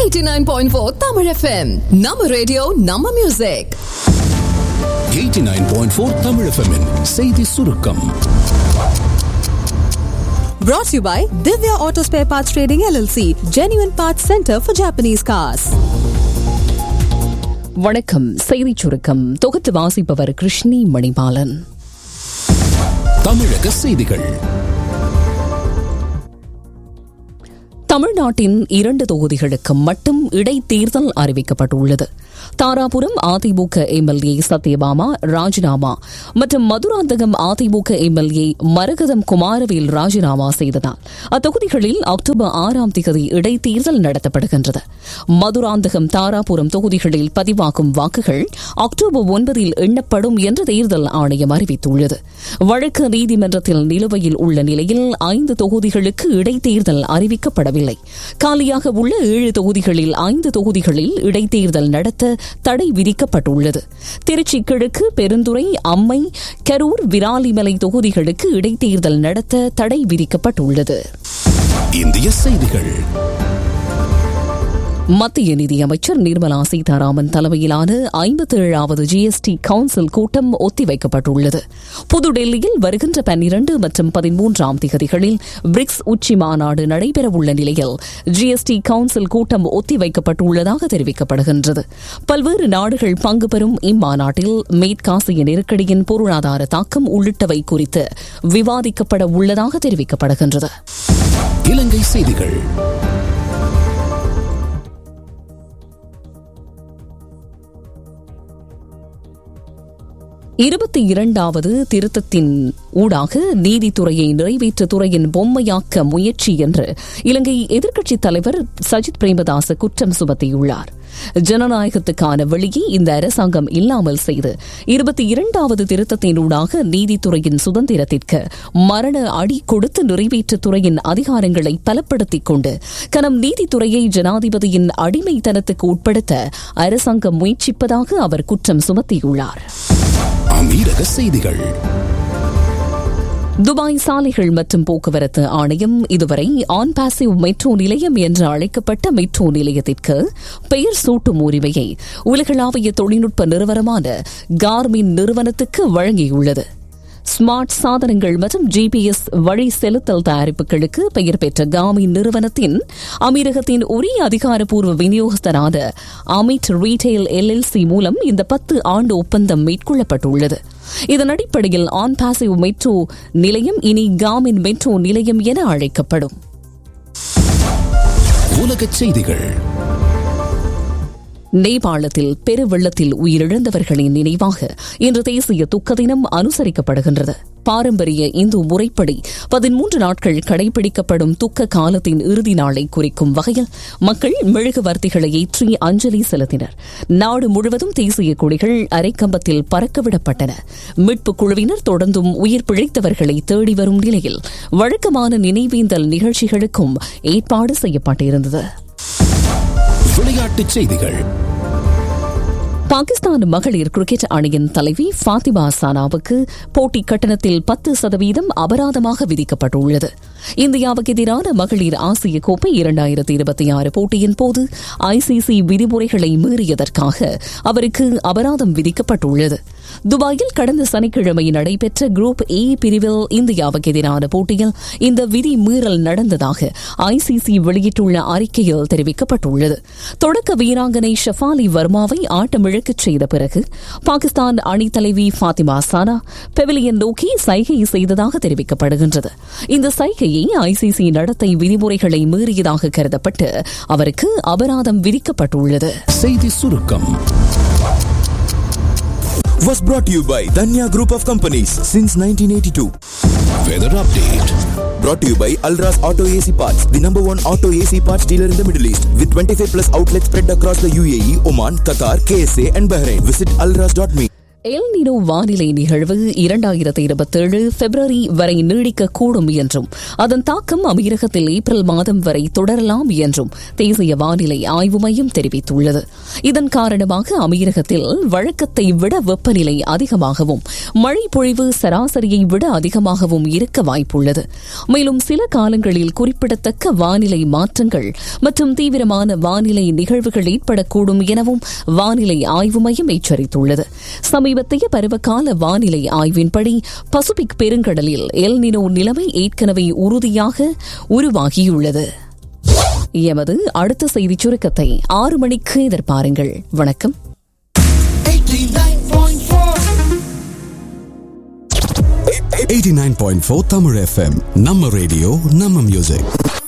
89.4 Tamil FM. நம்ம radio நம்ம music 89.4 Tamil FM -இன் செய்தி சுருக்கம் Brought to you by Divya Auto Spare Parts Trading LLC, Genuine Parts Center for Japanese Cars. வணக்கம் செய்திச் சுருக்கம் தொகுத்து வாசிப்பவர் கிருஷ்ணி மணிபாலன் தமிழக செய்திகள் தமிழ்நாட்டின் இரண்டு தொகுதிகளுக்கு மட்டும் இடைத்தேர்தல் அறிவிக்கப்பட்டுள்ளது தாராபுரம் அதிமுக எம்எல்ஏ சத்யபாமா ராஜினாமா மற்றும் மதுராந்தகம் அதிமுக எம்எல்ஏ மரகதம் குமாரவேல் ராஜினாமா செய்ததால் அத்தொகுதிகளில் அக்டோபர் ஆறாம் தேதி இடைத்தேர்தல் நடத்தப்படுகின்றது மதுராந்தகம் தாராபுரம் தொகுதிகளில் பதிவாகும் வாக்குகள் அக்டோபர் ஒன்பதில் எண்ணப்படும் என்று தேர்தல் ஆணையம் அறிவித்துள்ளது வழக்கு நீதிமன்றத்தில் நிலுவையில் உள்ள நிலையில் ஐந்து தொகுதிகளுக்கு இடைத்தேர்தல் அறிவிக்கப்படவில்லை காலியாக உள்ள ஏழு தொகுதிகளில் ஐந்து தொகுதிகளில் இடைத்தேர்தல் நடத்த தடை விதிக்கப்பட்டுள்ளது திருச்சி கிழக்கு பெருந்துறை அம்மை கரூர் விராலிமலை தொகுதிகளுக்கு இடைத்தேர்தல் நடத்த தடை விதிக்கப்பட்டுள்ளது இந்திய செய்திகள் மத்திய நிதியமைச்சர் நிர்மலா சீதாராமன் தலைமையிலான ஐம்பத்தி ஏழாவது ஜிஎஸ்டி கவுன்சில் கூட்டம் ஒத்திவைக்கப்பட்டுள்ளது புதுடெல்லியில் வருகின்ற பன்னிரண்டு மற்றும் பதிமூன்றாம் திகதிகளில் பிரிக்ஸ் உச்சி மாநாடு நடைபெறவுள்ள நிலையில் ஜிஎஸ்டி கவுன்சில் கூட்டம் ஒத்திவைக்கப்பட்டுள்ளதாக தெரிவிக்கப்படுகின்றது பல்வேறு நாடுகள் பங்கு பெறும் இம்மாநாட்டில் மேற்காசிய நெருக்கடியின் பொருளாதார தாக்கம் உள்ளிட்டவை குறித்து விவாதிக்கப்பட உள்ளதாக தெரிவிக்கப்படுகின்றது இலங்கை செய்திகள் இருபத்தி இரண்டாவது திருத்தத்தின் ஊடாக நீதித்துறையை நிறைவேற்று துறையின் பொம்மையாக்க முயற்சி என்று இலங்கை எதிர்க்கட்சித் தலைவர் சஜித் பிரேமதாச குற்றம் சுமத்தியுள்ளார் ஜனநாயகத்துக்கான வெளியை இந்த அரசாங்கம் இல்லாமல் செய்து இருபத்தி இரண்டாவது திருத்தத்தினூடாக நீதித்துறையின் சுதந்திரத்திற்கு மரண அடி கொடுத்து நிறைவேற்றுத் துறையின் அதிகாரங்களை பலப்படுத்திக் கொண்டு கனம் நீதித்துறையை ஜனாதிபதியின் அடிமைத்தனத்துக்கு உட்படுத்த அரசாங்கம் முயற்சிப்பதாக அவர் குற்றம் சுமத்தியுள்ளார் அமீரக செய்திகள் துபாய் சாலைகள் மற்றும் போக்குவரத்து ஆணையம் இதுவரை ஆன் பாசிவ் மெட்ரோ நிலையம் என்று அழைக்கப்பட்ட மெட்ரோ நிலையத்திற்கு பெயர் சூட்டும் உரிமையை உலகளாவிய தொழில்நுட்ப நிறுவனமான கார்மின் நிறுவனத்துக்கு வழங்கியுள்ளது ஸ்மார்ட் சாதனங்கள் மற்றும் ஜிபிஎஸ் வழி செலுத்தல் தயாரிப்புகளுக்கு பெயர் பெற்ற காமின் நிறுவனத்தின் அமீரகத்தின் உரிய அதிகாரப்பூர்வ விநியோகஸ்தரான அமிட் ரீட்டைல் எல்எல்சி மூலம் இந்த பத்து ஆண்டு ஒப்பந்தம் மேற்கொள்ளப்பட்டுள்ளது இதன் அடிப்படையில் ஆன் பாசிவ் மெட்ரோ நிலையம் இனி காமின் மெட்ரோ நிலையம் என அழைக்கப்படும் உலகச் செய்திகள் நேபாளத்தில் பெருவெள்ளத்தில் உயிரிழந்தவர்களின் நினைவாக இன்று தேசிய துக்க தினம் அனுசரிக்கப்படுகின்றது பாரம்பரிய இந்து முறைப்படி பதிமூன்று நாட்கள் கடைபிடிக்கப்படும் துக்க காலத்தின் இறுதி நாளை குறிக்கும் வகையில் மக்கள் மெழுகுவர்த்திகளை ஏற்றி அஞ்சலி செலுத்தினர் நாடு முழுவதும் தேசிய கொடிகள் அரைக்கம்பத்தில் பறக்கவிடப்பட்டன மீட்புக் குழுவினர் தொடர்ந்தும் உயிர் பிழைத்தவர்களை தேடி வரும் நிலையில் வழக்கமான நினைவேந்தல் நிகழ்ச்சிகளுக்கும் ஏற்பாடு செய்யப்பட்டிருந்தது விளையாட்டுச் செய்திகள் பாகிஸ்தான் மகளிர் கிரிக்கெட் அணியின் தலைவி ஃபாத்திமா சானாவுக்கு போட்டி கட்டணத்தில் பத்து சதவீதம் அபராதமாக விதிக்கப்பட்டுள்ளது இந்தியாவுக்கு எதிரான மகளிர் ஆசிய கோப்பை இரண்டாயிரத்தி இருபத்தி ஆறு போட்டியின் போது ஐசிசி விதிமுறைகளை மீறியதற்காக அவருக்கு அபராதம் விதிக்கப்பட்டுள்ளது துபாயில் கடந்த சனிக்கிழமை நடைபெற்ற குரூப் ஏ பிரிவில் இந்தியாவுக்கு எதிரான போட்டியில் இந்த விதி மீறல் நடந்ததாக ஐசிசி வெளியிட்டுள்ள அறிக்கையில் தெரிவிக்கப்பட்டுள்ளது தொடக்க வீராங்கனை ஷஃபாலி வர்மாவை ஆட்டமிழக்கச் செய்த பிறகு பாகிஸ்தான் அணித் தலைவி ஃபாத்திமா சானா பெவிலியன் நோக்கி சைகை செய்ததாக தெரிவிக்கப்படுகின்றது இந்த சைகையை ஐசிசி நடத்தை விதிமுறைகளை மீறியதாக கருதப்பட்டு அவருக்கு அபராதம் விதிக்கப்பட்டுள்ளது செய்தி சுருக்கம் was brought to you by Danya Group of Companies since 1982. Weather update Brought to you by Alras Auto AC Parts, the number one auto AC parts dealer in the Middle East, with 25 plus outlets spread across the UAE, Oman, Qatar, KSA, and Bahrain. Visit alras.me. El Nino வானிலை நிகழ்வு இரண்டாயிரத்தி இருபத்தேழு பிப்ரவரி வரை நீடிக்கக்கூடும் என்றும் அதன் தாக்கம் அமீரகத்தில் April மாதம் வரை தொடரலாம் என்றும் தேசிய வானிலை ஆய்வு மையம் தெரிவித்துள்ளது இதன் காரணமாக அமீரகத்தில் வழக்கத்தை விட வெப்பநிலை அதிகமாகவும் மழை பொழிவு சராசரியை விட அதிகமாகவும் இருக்க வாய்ப்புள்ளது மேலும் சில காலங்களில் குறிப்பிடத்தக்க வானிலை மாற்றங்கள் மற்றும் தீவிரமான வானிலை நிகழ்வுகள் ஏற்படக்கூடும் எனவும் வானிலை ஆய்வு மையம் எச்சரித்துள்ளது சமீபத்திய பருவகால வானிலை ஆய்வின்படி பசிபிக் பெருங்கடலில் எல்னினோ நிலைமை ஏற்கனவே உறுதியாக உருவாகியுள்ளது எமது அடுத்த செய்திச் சுருக்கத்தை ஆறு மணிக்கு எதிர்பாருங்கள் வணக்கம் 89.4 Tamil FM நம்ம ரேடியோ நம்ம மியூசிக்